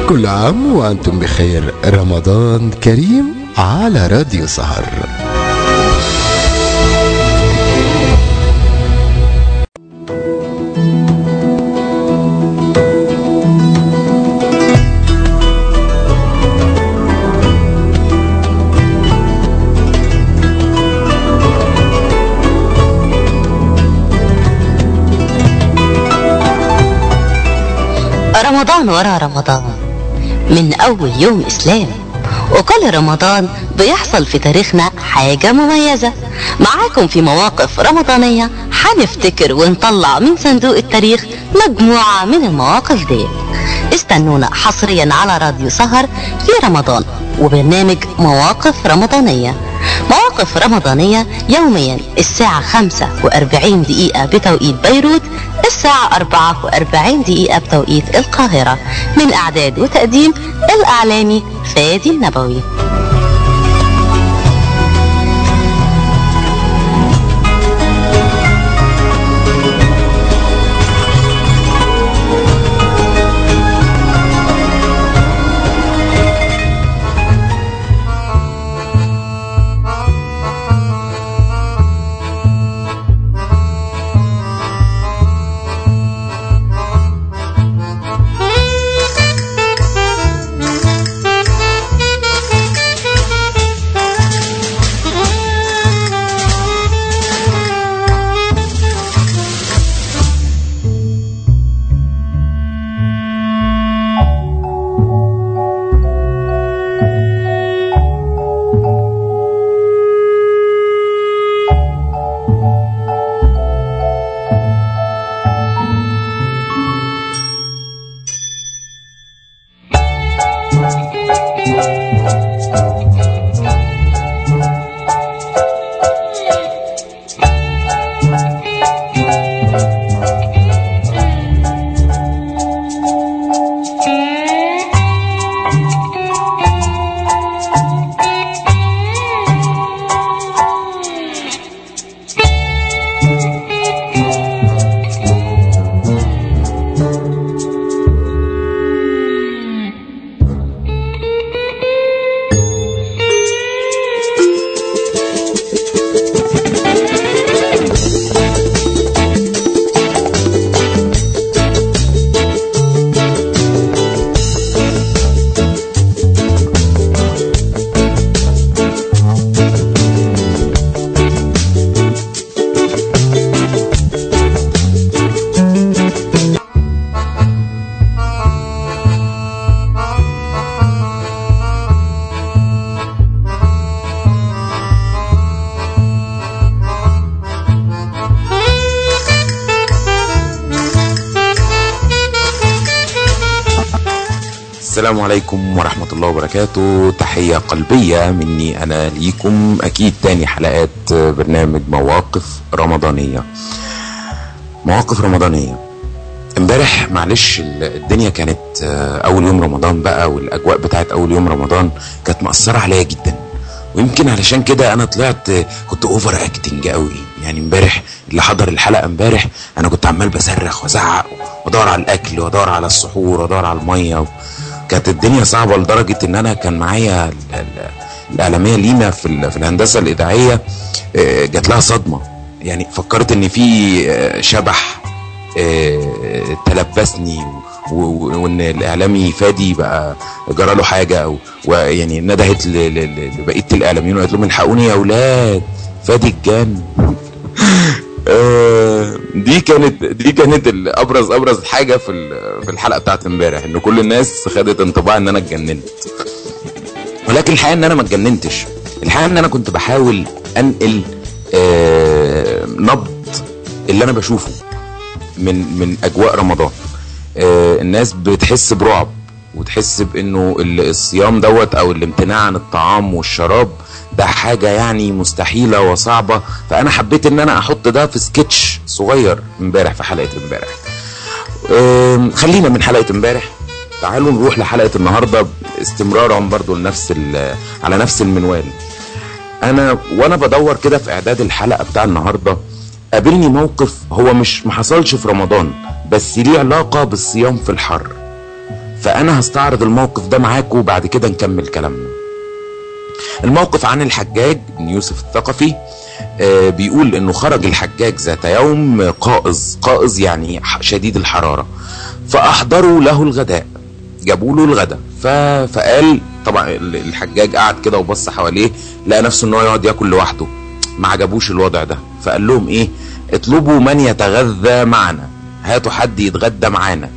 كل عام وأنتم بخير رمضان كريم على راديو سهر رمضان ورا رمضان من أول يوم إسلام وكل رمضان بيحصل في تاريخنا حاجة مميزة معاكم في مواقف رمضانية هنفتكر ونطلع من صندوق التاريخ مجموعة من المواقف دي استنونا حصريا على راديو سهر في رمضان وبرنامج مواقف رمضانية مواقف رمضانية يوميا الساعة 45 دقيقة بتوقيت بيروت الساعة 44 دقيقة بتوقيت القاهرة من إعداد وتقديم الإعلامي فادي النبوي السلام عليكم ورحمة الله وبركاته تحية قلبية مني أنا ليكم أكيد تاني حلقات برنامج مواقف رمضانية مواقف رمضانية امبارح معلش الدنيا كانت أول يوم رمضان بقى والأجواء بتاعت أول يوم رمضان كانت مأثرة عليا جدا ويمكن علشان كده انا طلعت كنت اوفر اكتنج قوي يعني امبارح اللي حضر الحلقه امبارح انا كنت عمال بصرخ وازعق وادور على الاكل وادور على السحور وادور على الميه كانت الدنيا صعبه لدرجه ان انا كان معايا الاعلاميه لينا في, في الهندسه الاذاعيه جات لها صدمه يعني فكرت ان في شبح تلبسني وان الاعلامي فادي بقى جرى له حاجه او ويعني ندهت لبقيه الاعلاميين وقالت لهم الحقوني يا اولاد فادي الجن دي كانت دي كانت ابرز ابرز حاجه في في الحلقه بتاعت امبارح ان كل الناس خدت انطباع ان انا اتجننت ولكن الحقيقه ان انا ما اتجننتش الحقيقه ان انا كنت بحاول انقل نبض اللي انا بشوفه من من اجواء رمضان الناس بتحس برعب وتحس بانه الصيام دوت او الامتناع عن الطعام والشراب ده حاجة يعني مستحيلة وصعبة فأنا حبيت إن أنا أحط ده في سكتش صغير امبارح في حلقة امبارح خلينا من حلقة امبارح تعالوا نروح لحلقة النهاردة استمرارا برضو لنفس على نفس المنوال أنا وأنا بدور كده في إعداد الحلقة بتاع النهاردة قابلني موقف هو مش ما حصلش في رمضان بس ليه علاقة بالصيام في الحر فانا هستعرض الموقف ده معاكم وبعد كده نكمل كلامنا الموقف عن الحجاج بن يوسف الثقفي آه، بيقول انه خرج الحجاج ذات يوم قائز قائز يعني ح- شديد الحرارة فاحضروا له الغداء جابوا له الغداء ف... فقال طبعا ال- الحجاج قعد كده وبص حواليه لقى نفسه ان هو يقعد ياكل لوحده ما عجبوش الوضع ده فقال لهم ايه اطلبوا من يتغذى معنا هاتوا حد يتغدى معانا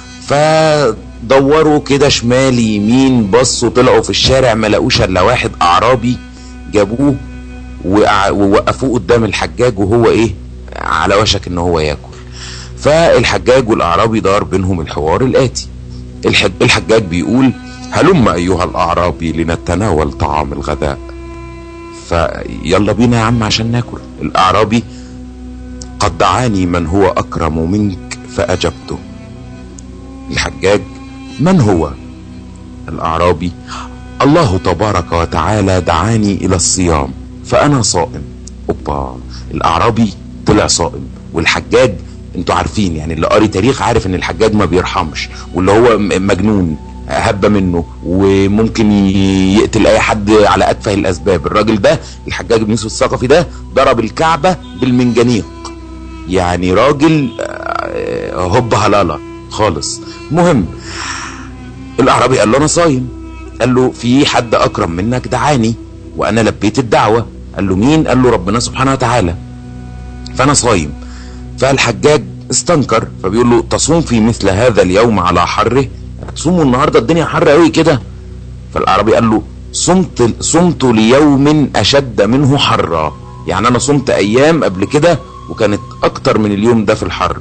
فدوروا كده شمال يمين بصوا طلعوا في الشارع ما لقوش الا واحد اعرابي جابوه وقع- ووقفوه قدام الحجاج وهو ايه على وشك ان هو ياكل فالحجاج والاعرابي دار بينهم الحوار الاتي الحج الحجاج بيقول هلم ايها الاعرابي لنتناول طعام الغداء فيلا بينا يا عم عشان ناكل الاعرابي قد دعاني من هو اكرم منك فاجبته الحجاج من هو الاعرابي الله تبارك وتعالى دعاني الى الصيام فانا صائم اوبا الاعرابي طلع صائم والحجاج انتوا عارفين يعني اللي قاري تاريخ عارف ان الحجاج ما بيرحمش واللي هو م- مجنون هبه منه وممكن ي- يقتل اي حد على اتفه الاسباب الراجل ده الحجاج بن يوسف الثقفي ده ضرب الكعبه بالمنجنيق يعني راجل آه، هوب هلاله خالص مهم الاعرابي قال له انا صايم قال له في حد اكرم منك دعاني وانا لبيت الدعوه قال له مين قال له ربنا سبحانه وتعالى فانا صايم فالحجاج استنكر فبيقول له تصوم في مثل هذا اليوم على حره تصوموا النهارده الدنيا حر قوي كده فالاعرابي قال له صمت صمت ليوم اشد منه حرا يعني انا صمت ايام قبل كده وكانت اكتر من اليوم ده في الحر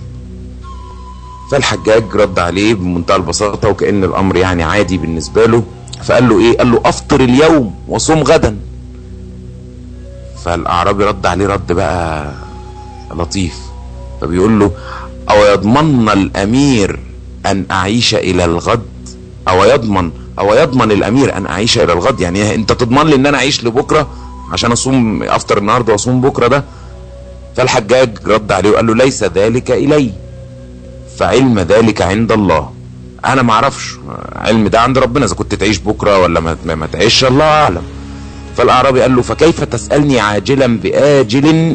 فالحجاج رد عليه بمنتهى البساطة وكأن الأمر يعني عادي بالنسبة له فقال له إيه قال له أفطر اليوم وصوم غدا فالأعرابي رد عليه رد بقى لطيف فبيقول له أو يضمن الأمير أن أعيش إلى الغد أو يضمن أو يضمن الأمير أن أعيش إلى الغد يعني أنت تضمن لي إن أنا أعيش لبكرة عشان أصوم أفطر النهاردة وأصوم بكرة ده فالحجاج رد عليه وقال له ليس ذلك إلي فعلم ذلك عند الله انا ما اعرفش علم ده عند ربنا اذا كنت تعيش بكره ولا ما, ما تعيش الله اعلم فالاعرابي قال له فكيف تسالني عاجلا باجل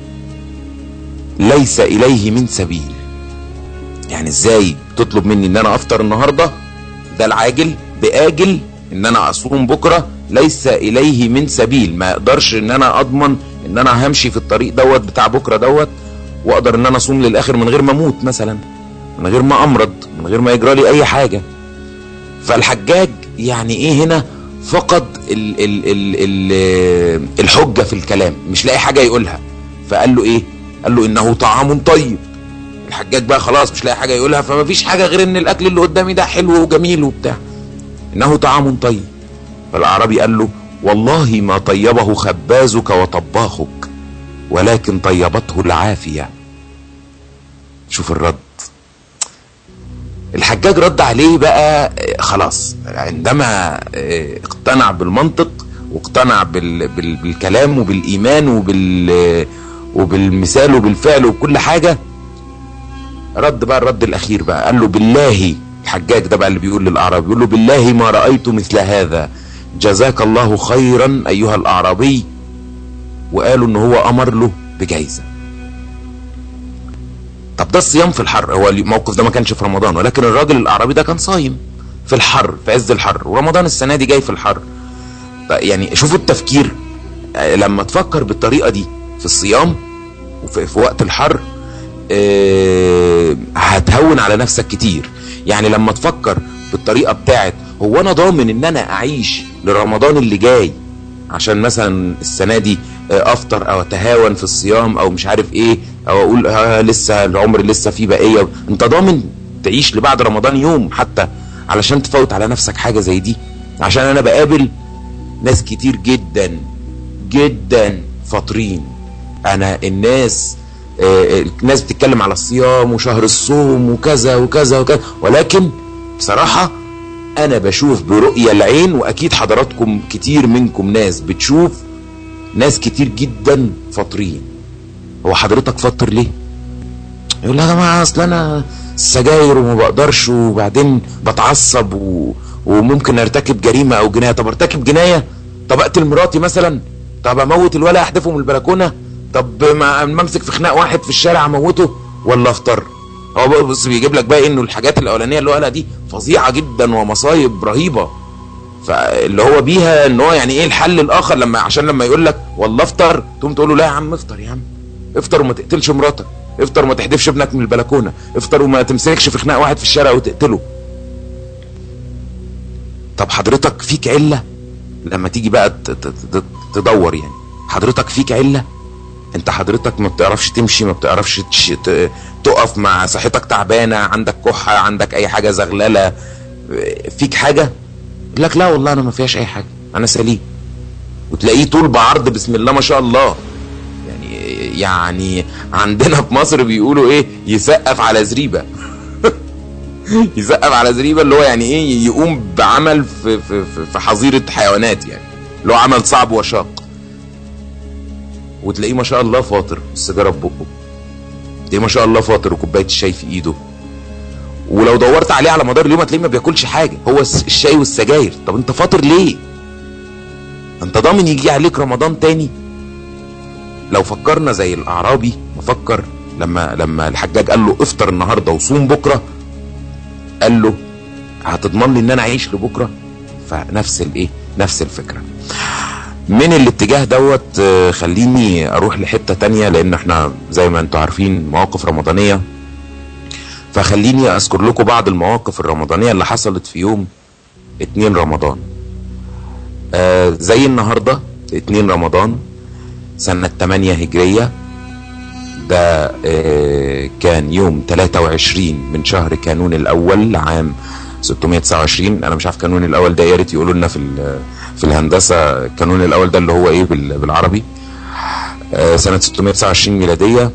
ليس اليه من سبيل يعني ازاي تطلب مني ان انا افطر النهارده ده العاجل باجل ان انا اصوم بكره ليس اليه من سبيل ما اقدرش ان انا اضمن ان انا همشي في الطريق دوت بتاع بكره دوت واقدر ان انا اصوم للاخر من غير ما اموت مثلا من غير ما امرض من غير ما يجرى لي اي حاجه فالحجاج يعني ايه هنا فقد ال ال ال ال الحجه في الكلام مش لاقي حاجه يقولها فقال له ايه قال له انه طعام طيب الحجاج بقى خلاص مش لاقي حاجه يقولها فما فيش حاجه غير ان الاكل اللي قدامي ده حلو وجميل وبتاع انه طعام طيب فالاعرابي قال له والله ما طيبه خبازك وطباخك ولكن طيبته العافيه شوف الرد الحجاج رد عليه بقى آه، خلاص عندما آه، اقتنع بالمنطق واقتنع بال بال بالكلام وبالايمان وبال آه، وبالمثال وبالفعل وكل حاجه رد بقى الرد الاخير بقى قال له بالله الحجاج ده بقى اللي بيقول للاعرابي بيقول له بالله ما رايت مثل هذا جزاك الله خيرا ايها الاعرابي وقالوا ان هو امر له بجايزه طب ده الصيام في الحر هو الموقف ده ما كانش في رمضان ولكن الراجل الاعرابي ده كان صايم في الحر في عز الحر ورمضان السنه دي جاي في الحر ط- يعني شوفوا التفكير آه، لما تفكر بالطريقه دي في الصيام وفي في وقت الحر آه، هتهون على نفسك كتير يعني لما تفكر بالطريقه بتاعت هو انا ضامن ان انا اعيش لرمضان اللي جاي عشان مثلا السنه دي آه، افطر او اتهاون في الصيام او مش عارف ايه او اقول ها لسه العمر لسه فيه بقيه انت ضامن تعيش لبعد رمضان يوم حتى علشان تفوت على نفسك حاجه زي دي عشان انا بقابل ناس كتير جدا جدا فاطرين انا الناس آه، الناس بتتكلم على الصيام وشهر الصوم وكذا وكذا وكذا ولكن بصراحه انا بشوف برؤية العين واكيد حضراتكم كتير منكم ناس بتشوف ناس كتير جدا فاطرين هو حضرتك فاطر ليه يقول لها يا جماعه اصل انا السجاير وما بقدرش وبعدين بتعصب و... وممكن ارتكب جريمه او جنايه طب ارتكب جنايه طب اقتل مراتي مثلا طب اموت الولا احدفه من البلكونه طب ما ما امسك في خناق واحد في الشارع اموته ولا افطر هو بقى بص بيجيب لك بقى انه الحاجات الاولانيه اللي هو قالها دي فظيعه جدا ومصايب رهيبه فاللي هو بيها ان هو يعني ايه الحل الاخر لما عشان لما يقول لك والله افطر تقوم تقول له لا يا عم افطر يا عم افطر وما تقتلش مراتك افطر وما تحدفش ابنك من البلكونه افطر وما تمسكش في خناق واحد في الشارع وتقتله طب حضرتك فيك عله لما تيجي بقى ت- ت- ت- تدور يعني حضرتك فيك عله انت حضرتك ما بتعرفش تمشي ما بتعرفش تش... ت... تقف مع صحتك تعبانه عندك كحه عندك اي حاجه زغلله فيك حاجه يقول لك لا والله انا ما فيهاش اي حاجه انا سليم وتلاقيه طول بعرض بسم الله ما شاء الله يعني يعني عندنا في مصر بيقولوا ايه يسقف على زريبه يسقف على زريبه اللي هو يعني ايه يقوم بعمل في في في- في حظيره حيوانات يعني اللي هو عمل صعب وشاق وتلاقيه ما شاء الله فاطر السيجاره في بقه تلاقيه ما شاء الله فاطر وكوبايه الشاي في ايده ولو دورت عليه على مدار اليوم هتلاقيه ما بياكلش حاجه هو الس- الشاي والسجاير طب انت فاطر ليه انت ضامن يجي عليك رمضان تاني لو فكرنا زي الاعرابي مفكر لما لما الحجاج قال له افطر النهارده وصوم بكره قال له هتضمن لي ان انا اعيش لبكره فنفس الايه نفس الفكره من الاتجاه دوت آه، خليني اروح لحته تانية لان احنا زي ما انتم عارفين مواقف رمضانيه فخليني اذكر لكم بعض المواقف الرمضانيه اللي حصلت في يوم 2 رمضان آه زي النهارده 2 رمضان سنه 8 هجريه ده آه كان يوم 23 من شهر كانون الاول عام 629 انا مش عارف كانون الاول ده يا ريت يقولوا لنا في ال- في الهندسه كانون الاول ده اللي هو ايه بال- بالعربي آه سنه 629 ميلاديه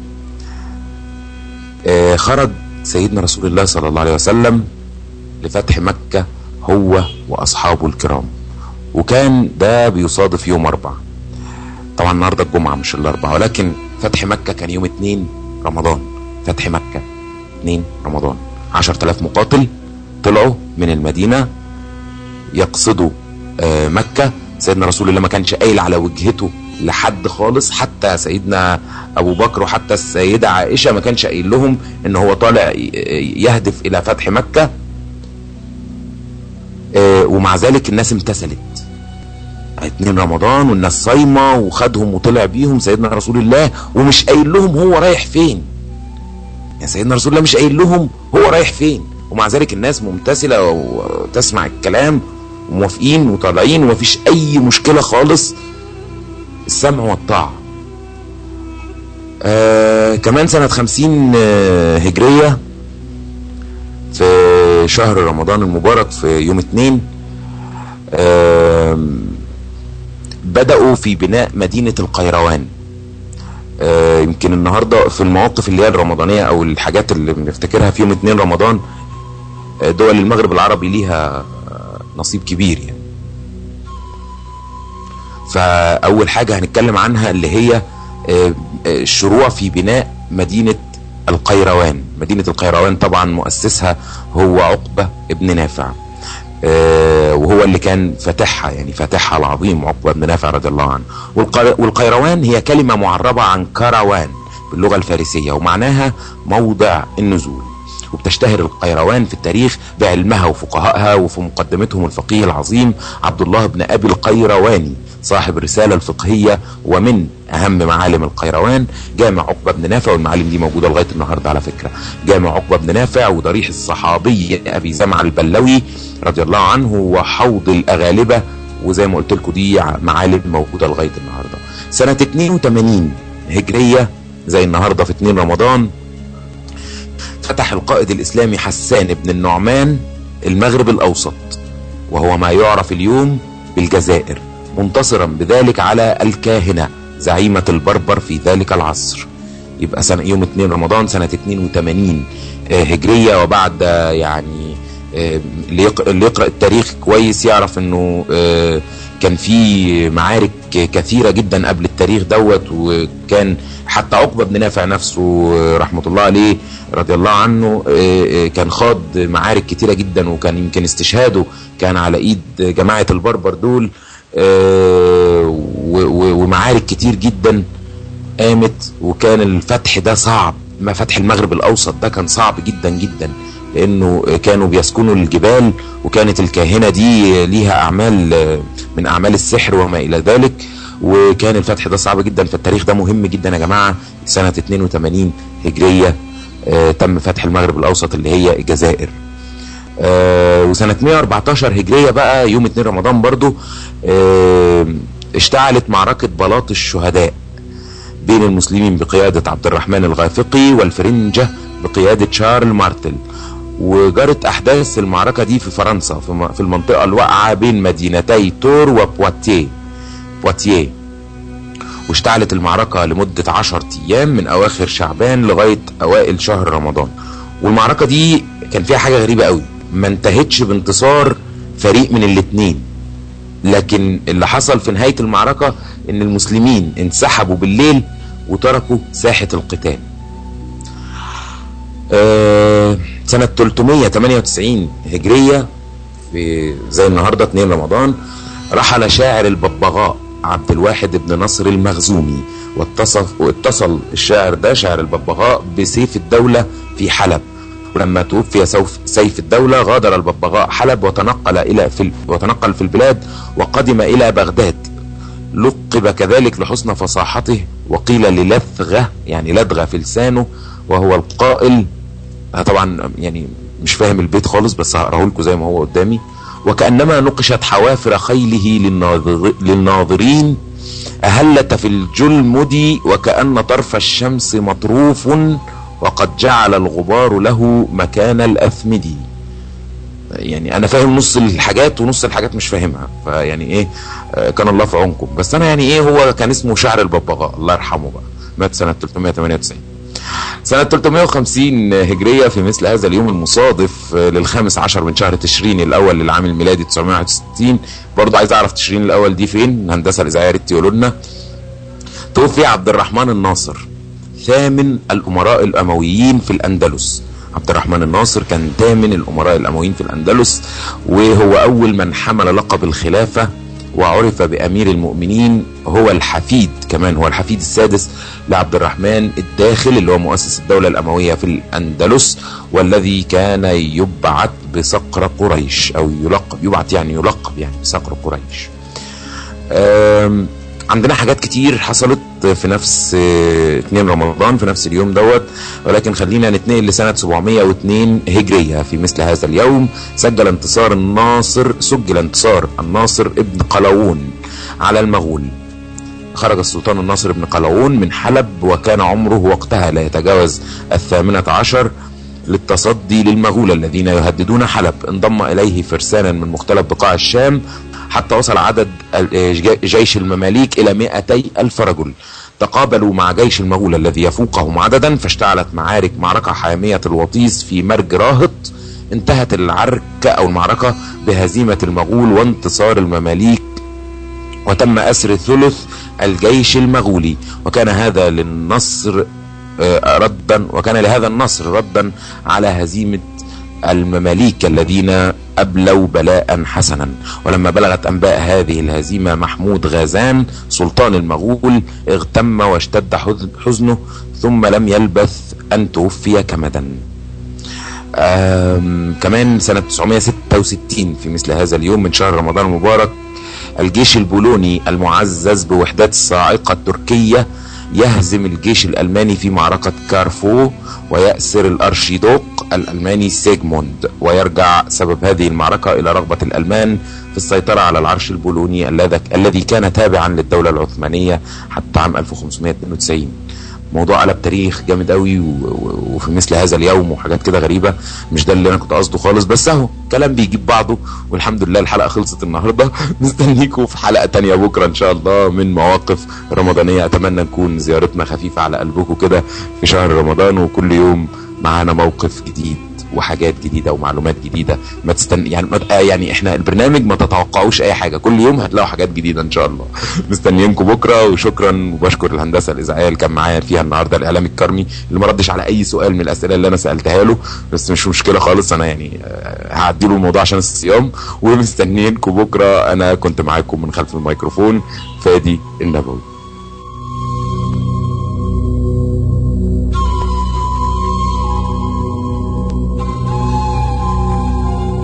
آه خرج سيدنا رسول الله صلى الله عليه وسلم لفتح مكة هو وأصحابه الكرام وكان ده بيصادف يوم أربع طبعا النهاردة الجمعة مش الأربعة ولكن فتح مكة كان يوم اتنين رمضان فتح مكة اتنين رمضان عشر تلاف مقاتل طلعوا من المدينة يقصدوا آه، مكة سيدنا رسول الله ما كانش قايل على وجهته لحد خالص حتى سيدنا ابو بكر وحتى السيدة عائشة ما كانش قايل لهم ان هو طالع ي- يهدف الى فتح مكة آه، ومع ذلك الناس امتثلت اتنين رمضان والناس صايمة وخدهم وطلع بيهم سيدنا رسول الله ومش قايل لهم هو رايح فين يعني سيدنا رسول الله مش قايل لهم هو رايح فين ومع ذلك الناس ممتثلة وتسمع الكلام وموافقين وطالعين ومفيش اي مشكلة خالص السمع والطاعة آه كمان سنة خمسين آه هجرية في شهر رمضان المبارك في يوم اتنين آه بدأوا في بناء مدينة القيروان آه يمكن النهاردة في المواقف اللي هي الرمضانية او الحاجات اللي بنفتكرها في يوم اتنين رمضان آه دول المغرب العربي ليها آه نصيب كبير يعني فاول حاجه هنتكلم عنها اللي هي آه، آه، الشروع في بناء مدينه القيروان مدينه القيروان طبعا مؤسسها هو عقبه ابن نافع آه، وهو اللي كان فاتحها يعني فاتحها العظيم عقبه بن نافع رضي الله عنه والق- والقيروان هي كلمه معربه عن كروان باللغه الفارسيه ومعناها موضع النزول وبتشتهر القيروان في التاريخ بعلمها وفقهائها وفي مقدمتهم الفقيه العظيم عبد الله بن ابي القيرواني صاحب الرساله الفقهيه ومن اهم معالم القيروان جامع عقبه بن نافع والمعالم دي موجوده لغايه النهارده على فكره جامع عقبه بن نافع وضريح الصحابي ابي زمع البلوي رضي الله عنه وحوض الاغالبه وزي ما قلت لكم دي معالم موجوده لغايه النهارده سنه 82 هجريه زي النهارده في 2 رمضان فتح القائد الإسلامي حسان بن النعمان المغرب الأوسط وهو ما يعرف اليوم بالجزائر منتصرا بذلك على الكاهنة زعيمة البربر في ذلك العصر يبقى سنة يوم 2 رمضان سنة 82 آه، هجرية وبعد آه، يعني آه، اللي يق- اللي يقرأ التاريخ كويس يعرف انه آه، كان في معارك كثيرة جدا قبل التاريخ دوت وكان حتى عقبة بن نافع نفسه رحمة الله عليه رضي الله عنه كان خاض معارك كتيرة جدا وكان يمكن استشهاده كان على ايد جماعة البربر دول ومعارك كتير جدا قامت وكان الفتح ده صعب ما فتح المغرب الاوسط ده كان صعب جدا جدا لانه كانوا بيسكنوا الجبال وكانت الكاهنة دي ليها اعمال من اعمال السحر وما الى ذلك وكان الفتح ده صعب جدا فالتاريخ ده مهم جدا يا جماعة سنة 82 هجرية آه تم فتح المغرب الاوسط اللي هي الجزائر آه وسنة 114 هجرية بقى يوم 2 رمضان برضو آه اشتعلت معركة بلاط الشهداء بين المسلمين بقيادة عبد الرحمن الغافقي والفرنجة بقيادة شارل مارتل وجرت احداث المعركة دي في فرنسا في المنطقة الواقعة بين مدينتي تور وبواتيه بواتيه واشتعلت المعركة لمدة عشر ايام من اواخر شعبان لغاية اوائل شهر رمضان والمعركة دي كان فيها حاجة غريبة قوي ما انتهتش بانتصار فريق من الاتنين لكن اللي حصل في نهاية المعركة ان المسلمين انسحبوا بالليل وتركوا ساحة القتال أه سنة 398 هجرية في زي النهاردة 2 رمضان رحل شاعر الببغاء عبد الواحد بن نصر المخزومي واتصف واتصل الشاعر ده شاعر الببغاء بسيف الدولة في حلب ولما توفي سيف الدولة غادر الببغاء حلب وتنقل إلى في وتنقل في البلاد وقدم إلى بغداد لقب كذلك لحسن فصاحته وقيل للثغة يعني لدغة في لسانه وهو القائل طبعا يعني مش فاهم البيت خالص بس هقراه لكم زي ما هو قدامي وكأنما نقشت حوافر خيله للناظر للناظرين أهلت في الجلمد وكأن طرف الشمس مطروف وقد جعل الغبار له مكان الأثمد يعني انا فاهم نص الحاجات ونص الحاجات مش فاهمها فيعني ايه كان الله في عونكم بس انا يعني ايه هو كان اسمه شعر الببغاء الله يرحمه بقى مات سنة 398 سنة 350 هجرية في مثل هذا اليوم المصادف للخامس عشر من شهر تشرين الأول للعام الميلادي 961 برضه عايز أعرف تشرين الأول دي فين الهندسة الإذاعية ريت يقولوا لنا توفي عبد الرحمن الناصر ثامن الأمراء الأمويين في الأندلس عبد الرحمن الناصر كان ثامن الأمراء الأمويين في الأندلس وهو أول من حمل لقب الخلافة وعرف بأمير المؤمنين هو الحفيد كمان هو الحفيد السادس لعبد الرحمن الداخل اللي هو مؤسس الدولة الأموية في الأندلس والذي كان يبعث بصقر قريش أو يلقب يبعث يعني يلقب يعني بصقر قريش عندنا حاجات كتير حصلت في نفس 2 رمضان في نفس اليوم دوت ولكن خلينا نتنقل لسنة 702 هجرية في مثل هذا اليوم سجل انتصار الناصر سجل انتصار الناصر ابن قلاوون على المغول خرج السلطان الناصر بن قلاوون من حلب وكان عمره وقتها لا يتجاوز الثامنة عشر للتصدي للمغول الذين يهددون حلب انضم إليه فرسانا من مختلف بقاع الشام حتى وصل عدد جيش المماليك إلى 200 ألف رجل تقابلوا مع جيش المغول الذي يفوقهم عددا فاشتعلت معارك معركة حامية الوطيس في مرج راهط انتهت العركة أو المعركة بهزيمة المغول وانتصار المماليك وتم أسر ثلث الجيش المغولي وكان هذا للنصر ردا وكان لهذا النصر ردا على هزيمة المماليك الذين أبلوا بلاء حسنا ولما بلغت أنباء هذه الهزيمة محمود غازان سلطان المغول اغتم واشتد حزنه ثم لم يلبث أن توفي كمدا كمان سنة 966 في مثل هذا اليوم من شهر رمضان المبارك الجيش البولوني المعزز بوحدات الصاعقة التركية يهزم الجيش الألماني في معركة كارفو ويأسر الأرشيدوق الألماني سيغموند ويرجع سبب هذه المعركة إلى رغبة الألمان في السيطرة على العرش البولوني الذي كان تابعا للدولة العثمانية حتى عام 1592 موضوع قلب تاريخ جامد قوي وفي مثل هذا اليوم وحاجات كده غريبة مش ده اللي انا كنت قصده خالص بس اهو كلام بيجيب بعضه والحمد لله الحلقة خلصت النهاردة مستنيكم في حلقة تانية بكرة ان شاء الله من مواقف رمضانية اتمنى نكون زيارتنا خفيفة على قلبكم كده في شهر رمضان وكل يوم معانا موقف جديد وحاجات جديده ومعلومات جديده ما تستن يعني ما... آه يعني احنا البرنامج ما تتوقعوش اي حاجه كل يوم هتلاقوا حاجات جديده ان شاء الله مستنيينكم بكره وشكرا وبشكر الهندسه الاذاعيه اللي كان معايا فيها النهارده الاعلام الكرمي اللي ما ردش على اي سؤال من الاسئله اللي انا سالتها له بس مش مشكله خالص انا يعني آه، هعدي له الموضوع عشان الصيام ومستنيينكم بكره انا كنت معاكم من خلف الميكروفون فادي النبوي